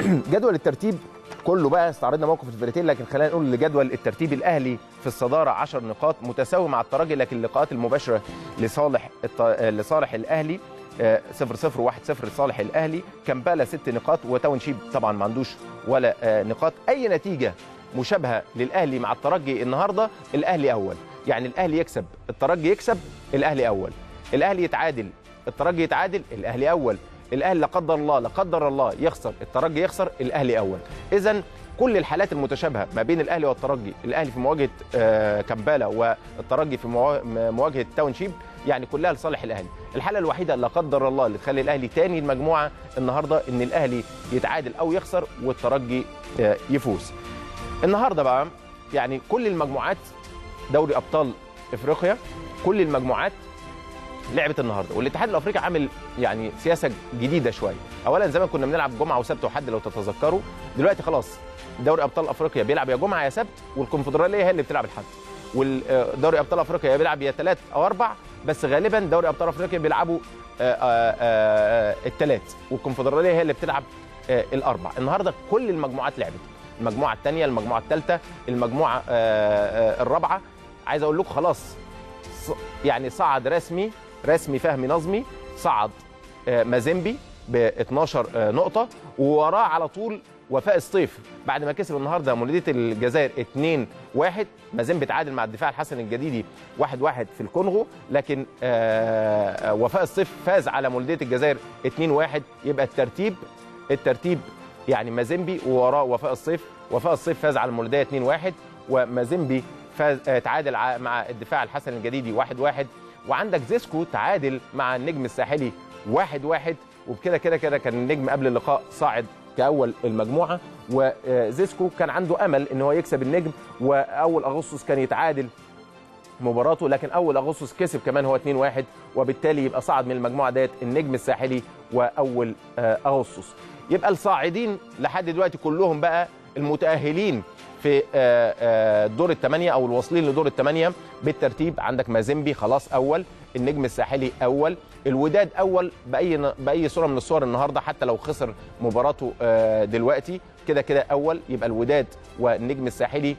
جدول الترتيب كله بقى استعرضنا موقف الفرقتين لكن خلينا نقول لجدول الترتيب الاهلي في الصداره 10 نقاط متساوي مع الترجي لكن اللقاءات المباشره لصالح الط... لصالح الاهلي 0 0 1 0 لصالح الاهلي كمبالا ست نقاط وتاون شيب طبعا ما عندوش ولا آه، نقاط اي نتيجه مشابهه للاهلي مع الترجي النهارده الاهلي اول يعني الاهلي يكسب الترجي يكسب الاهلي اول الاهلي يتعادل الترجي يتعادل الاهلي اول الاهلي لا قدر الله لا قدر الله يخسر الترجي يخسر الاهلي اول اذا كل الحالات المتشابهه ما بين الاهلي والترجي الاهلي في مواجهه آه، كمبالا والترجي في موا- مواجهه تاون شيب يعني كلها لصالح الاهلي الحاله الوحيده لا قدر الله اللي تخلي الاهلي تاني المجموعه النهارده ان الاهلي يتعادل او يخسر والترجي آه، يفوز النهارده بقى يعني كل المجموعات دوري ابطال افريقيا كل المجموعات لعبت النهارده والاتحاد الافريقي عامل يعني سياسه جديده شويه اولا زمان كنا بنلعب جمعه وسبت وحد لو تتذكروا دلوقتي خلاص دوري ابطال افريقيا بيلعب يا جمعه يا سبت والكونفدراليه هي اللي بتلعب الحد والدوري ابطال افريقيا يا بيلعب يا ثلاث او اربع بس غالبا دوري ابطال افريقيا بيلعبوا الثلاث والكونفدراليه هي اللي بتلعب آه، الاربع النهارده كل المجموعات لعبت المجموعه الثانيه المجموعه الثالثه المجموعه آه، آه، الرابعه عايز اقول لكم خلاص ص- يعني صعد رسمي رسمي فهمي نظمي صعد آه، مازيمبي ب 12 آه، نقطه ووراه على طول وفاء الصيف بعد ما كسب النهارده مولوديه الجزائر 2 1 مازيمبي تعادل مع الدفاع الحسن الجديدي 1 1 في الكونغو لكن آه، آه، وفاء الصيف فاز على مولوديه الجزائر 2 1 يبقى الترتيب الترتيب يعني مازيمبي ووراه وفاء الصيف وفاء الصيف فاز على المولوديه 2 1 ومازيمبي فاز آه، تعادل ع- مع الدفاع الحسن الجديدي 1 1 وعندك زيسكو تعادل مع النجم الساحلي 1 1 وبكده كده كده كان النجم قبل اللقاء صاعد كاول المجموعه وزيسكو كان عنده امل ان هو يكسب النجم واول اغسطس كان يتعادل مباراته لكن اول اغسطس كسب كمان هو 2 1 وبالتالي يبقى صعد من المجموعه ديت النجم الساحلي واول آه، اغسطس يبقى الصاعدين لحد دلوقتي كلهم بقى المتاهلين في آه، آه، دور الثمانيه او الواصلين لدور الثمانيه بالترتيب عندك مازيمبي خلاص اول النجم الساحلي اول الوداد اول باي باي صوره من الصور النهارده حتى لو خسر مباراته آه، دلوقتي كده كده اول يبقى الوداد والنجم الساحلي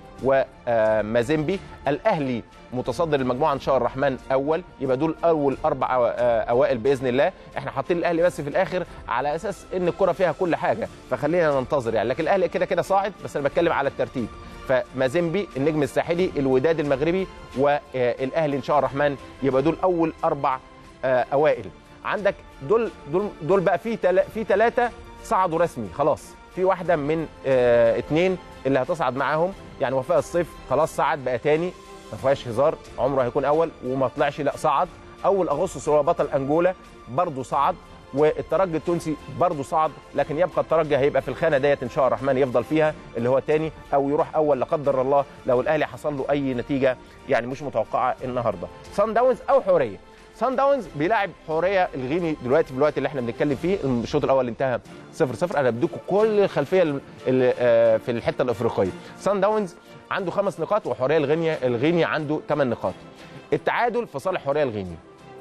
ومازيمبي الاهلي متصدر المجموعه ان شاء الرحمن اول يبقى دول اول اربع أو- آه، اوائل باذن الله احنا حاطين الاهلي بس في الاخر على اساس ان الكره فيها كل حاجه فخلينا ننتظر يعني لكن الاهلي كده كده صاعد بس انا بتكلم على الترتيب فمازيمبي النجم الساحلي الوداد المغربي والاهلي ان شاء الرحمن يبقى دول اول اربع آه، اوائل عندك دول دول دول بقى في تلا في ثلاثه صعدوا رسمي خلاص في واحده من آه اتنين اللي هتصعد معاهم يعني وفاء الصيف خلاص صعد بقى تاني ما فيهاش هزار عمره هيكون اول وما طلعش لا صعد اول اغسطس هو بطل انجولا برضه صعد والترجي التونسي برضه صعد لكن يبقى الترجي هيبقى في الخانه ديت ان شاء الرحمن يفضل فيها اللي هو تاني او يروح اول لا قدر الله لو الاهلي حصل له اي نتيجه يعني مش متوقعه النهارده سان داونز او حوريه سان داونز بيلاعب حوريه الغيني دلوقتي في الوقت اللي احنا بنتكلم فيه الشوط الاول انتهى 0 0 انا بديكم كل الخلفيه ال- ال- آه، في الحته الافريقيه سان داونز عنده خمس نقاط وحوريه الغينيا الغيني عنده ثمان نقاط التعادل في صالح حوريه الغيني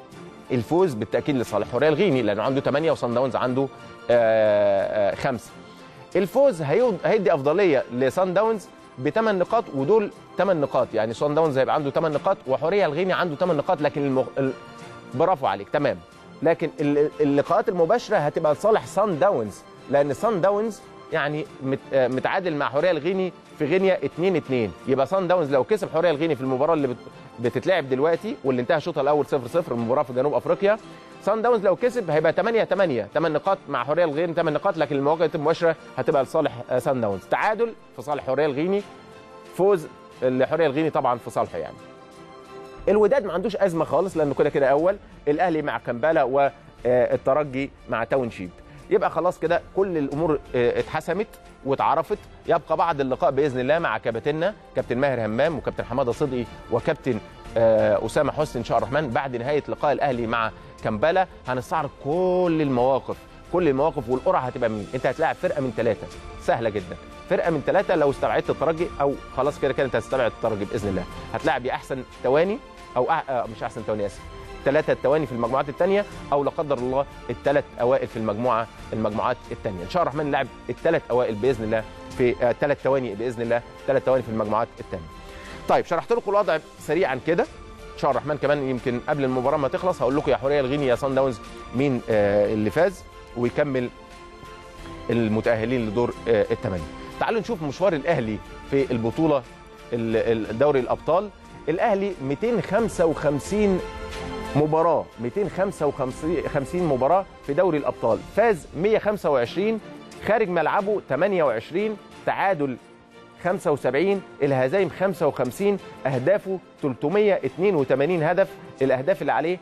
الفوز بالتاكيد لصالح حوريه الغيني لانه عنده 8 وصن داونز عنده آه، آه، خمسه الفوز هيود- هيدي افضليه لصن داونز بثمان نقاط ودول ثمان نقاط يعني صن داونز هيبقى عنده ثمان نقاط وحوريه الغيني عنده ثمان نقاط لكن المغ... ال... برافو عليك تمام لكن ال- اللقاءات المباشره هتبقى لصالح صن داونز لان صن داونز يعني مت... آه، متعادل مع حوريه الغيني في غينيا 2 2 يبقى صن داونز لو كسب حوريه الغيني في المباراه اللي بت... بتتلعب دلوقتي واللي انتهى شوطها الاول 0 0 المباراه في جنوب افريقيا صن داونز لو كسب هيبقى 8 8 8 نقاط مع حوريه الغيني 8 نقاط لكن المواجهه المباشره هتبقى لصالح آه، صن داونز تعادل في صالح حوريه الغيني فوز الحوريه الغيني طبعا في صالحه يعني الوداد ما عندوش ازمه خالص لانه كده كده اول الاهلي مع كمبالا والترجي مع تاون شيب يبقى خلاص كده كل الامور آه، اتحسمت واتعرفت يبقى بعد اللقاء باذن الله مع كباتننا كابتن ماهر همام وكابتن حماده صدقي وكابتن آه، اسامه حسني ان شاء الرحمن بعد نهايه لقاء الاهلي مع كمبالا هنستعرض كل المواقف كل المواقف والقرعه هتبقى مين انت هتلاعب فرقه من ثلاثه سهله جدا فرقه من ثلاثه لو استبعدت الترجي او خلاص كده كده انت هتستبعد الترجي باذن الله هتلاعب يا احسن تواني او أح... آه، مش احسن تواني اسف الثلاثه التواني في المجموعات الثانيه او لا قدر الله الثلاث اوائل في المجموعه المجموعات الثانيه ان شاء الله الرحمن نلعب الثلاث اوائل باذن الله في ثلاث تواني باذن الله ثلاث تواني في المجموعات الثانيه طيب شرحت لكم الوضع سريعا كده ان شاء الله الرحمن كمان يمكن قبل المباراه ما تخلص هقول لكم يا حوريه الغيني يا صن داونز مين آه اللي فاز ويكمل المتاهلين لدور آه الثمانيه تعالوا نشوف مشوار الاهلي في البطوله دوري الابطال الاهلي 255 مباراه 255 مباراه في دوري الابطال فاز 125 خارج ملعبه 28 تعادل 75 الهزايم 55 اهدافه 382 هدف الاهداف اللي عليه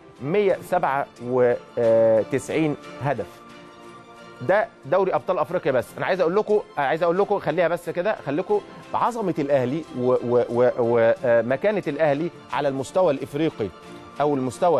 197 هدف ده دوري ابطال افريقيا بس انا عايز اقول لكم عايز اقول لكم خليها بس كده خليكم عظمه الاهلي ومكانه الاهلي على المستوى الافريقي او المستوى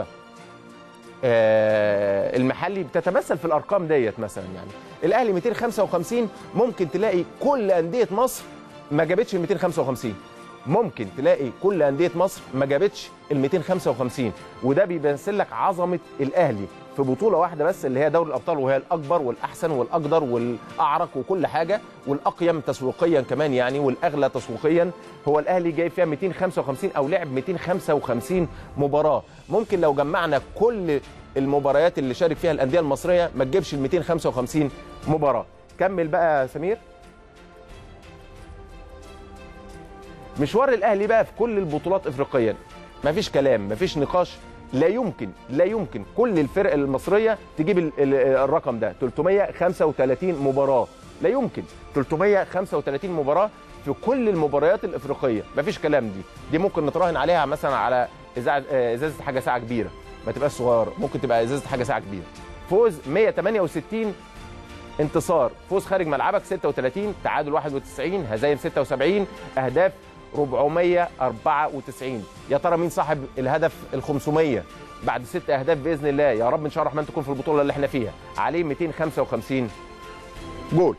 المحلي بتتمثل في الارقام ديت مثلا يعني الاهلي 255 ممكن تلاقي كل انديه مصر ما جابتش ال 255 ممكن تلاقي كل انديه مصر ما جابتش ال 255 وده بيمثل لك عظمه الاهلي في بطوله واحده بس اللي هي دوري الابطال وهي الاكبر والاحسن والاقدر والاعرق وكل حاجه والاقيم تسويقيا كمان يعني والاغلى تسويقيا هو الاهلي جاي فيها 255 او لعب 255 مباراه ممكن لو جمعنا كل المباريات اللي شارك فيها الانديه المصريه ما تجيبش ال 255 مباراه كمل بقى يا سمير مشوار الاهلي بقى في كل البطولات افريقيا مفيش كلام مفيش نقاش لا يمكن لا يمكن كل الفرق المصريه تجيب الرقم ده 335 مباراه لا يمكن 335 مباراه في كل المباريات الافريقيه مفيش كلام دي دي ممكن نتراهن عليها مثلا على ازازه حاجه ساعه كبيره ما تبقاش صغيره ممكن تبقى ازازه حاجه ساعه كبيره فوز 168 انتصار فوز خارج ملعبك 36 تعادل 91 هزايم 76 اهداف 494 يا ترى مين صاحب الهدف ال 500 بعد ست اهداف باذن الله يا رب ان شاء الله الرحمن تكون في البطوله اللي احنا فيها عليه 255 جول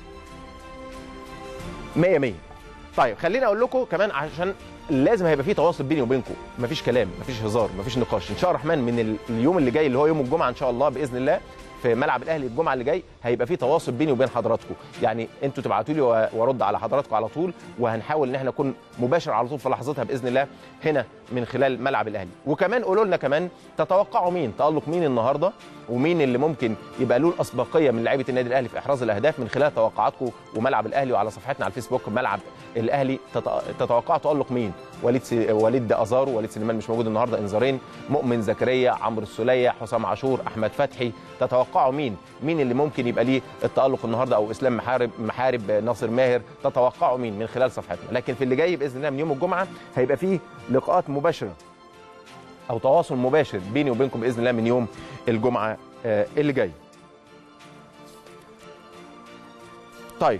100 100 طيب خليني اقول لكم كمان عشان لازم هيبقى في تواصل بيني وبينكم مفيش كلام مفيش هزار مفيش نقاش ان شاء الله الرحمن من اليوم اللي جاي اللي هو يوم الجمعه ان شاء الله باذن الله في ملعب الاهلي الجمعه اللي جاي هيبقى في تواصل بيني وبين حضراتكم يعني انتوا تبعتوا لي وارد على حضراتكم على طول وهنحاول ان احنا نكون مباشر على طول في لحظتها باذن الله هنا من خلال ملعب الاهلي وكمان قولوا لنا كمان تتوقعوا مين تالق مين النهارده ومين اللي ممكن يبقى له الاسبقيه من لعيبه النادي الاهلي في احراز الاهداف من خلال توقعاتكم وملعب الاهلي وعلى صفحتنا على الفيسبوك ملعب الاهلي تتوقعوا تالق مين وليد س... وليد ازارو وليد سليمان مش موجود النهارده انذارين مؤمن زكريا عمرو السوليه حسام عاشور احمد فتحي تتوقعوا مين مين اللي ممكن يبقى ليه التالق النهارده او اسلام محارب محارب ناصر ماهر تتوقعوا مين من خلال صفحتنا لكن في اللي جاي باذن الله من يوم الجمعه هيبقى فيه لقاءات مباشره او تواصل مباشر بيني وبينكم باذن الله من يوم الجمعه اللي جاي طيب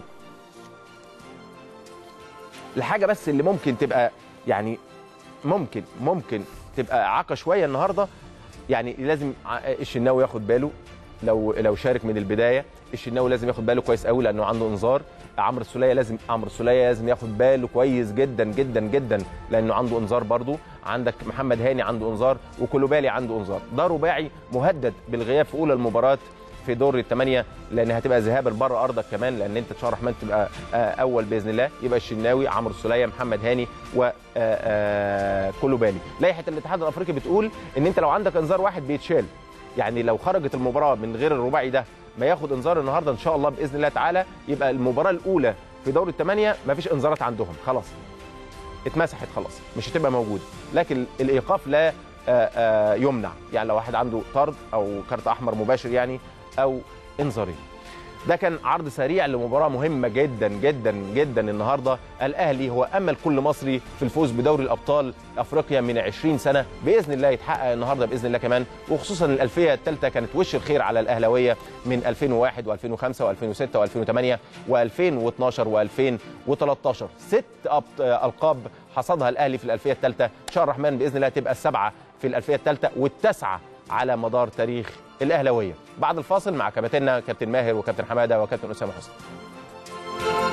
الحاجه بس اللي ممكن تبقى يعني ممكن ممكن تبقى عاقه شويه النهارده يعني لازم الشناوي ياخد باله لو لو شارك من البدايه الشناوي لازم ياخد باله كويس قوي لانه عنده انذار عمرو السوليه لازم عمرو السوليه لازم ياخد باله كويس جدا جدا جدا لانه عنده انذار برضه عندك محمد هاني عنده انذار وكولوبالي عنده انذار ده رباعي مهدد بالغياب في اولى المباراه في دور الثمانيه لان هتبقى ذهابا بره ارضك كمان لان انت ان شاء الله الرحمن تبقى اول باذن الله يبقى الشناوي عمرو السوليه محمد هاني وكولوبالي لائحه الاتحاد الافريقي بتقول ان انت لو عندك انذار واحد بيتشال يعني لو خرجت المباراه من غير الرباعي ده ما ياخد انذار النهارده ان شاء الله باذن الله تعالى يبقى المباراه الاولى في دور الثمانيه ما فيش انذارات عندهم خلاص اتمسحت خلاص مش هتبقى موجوده لكن الايقاف لا آآ آآ يمنع يعني لو واحد عنده طرد او كارت احمر مباشر يعني او انذارين ده كان عرض سريع لمباراه مهمه جدا جدا جدا النهارده الاهلي هو امل كل مصري في الفوز بدوري الابطال افريقيا من 20 سنه باذن الله يتحقق النهارده باذن الله كمان وخصوصا الالفيه الثالثه كانت وش الخير على الاهلاويه من 2001 و2005 و2006 و2008 و2012 و2013 ست القاب حصدها الاهلي في الالفيه الثالثه ان شاء الله الرحمن باذن الله تبقى السبعه في الالفيه الثالثه والتسعه على مدار تاريخ الاهلاويه بعد الفاصل مع كباتننا كابتن ماهر وكابتن حماده وكابتن اسامه حسني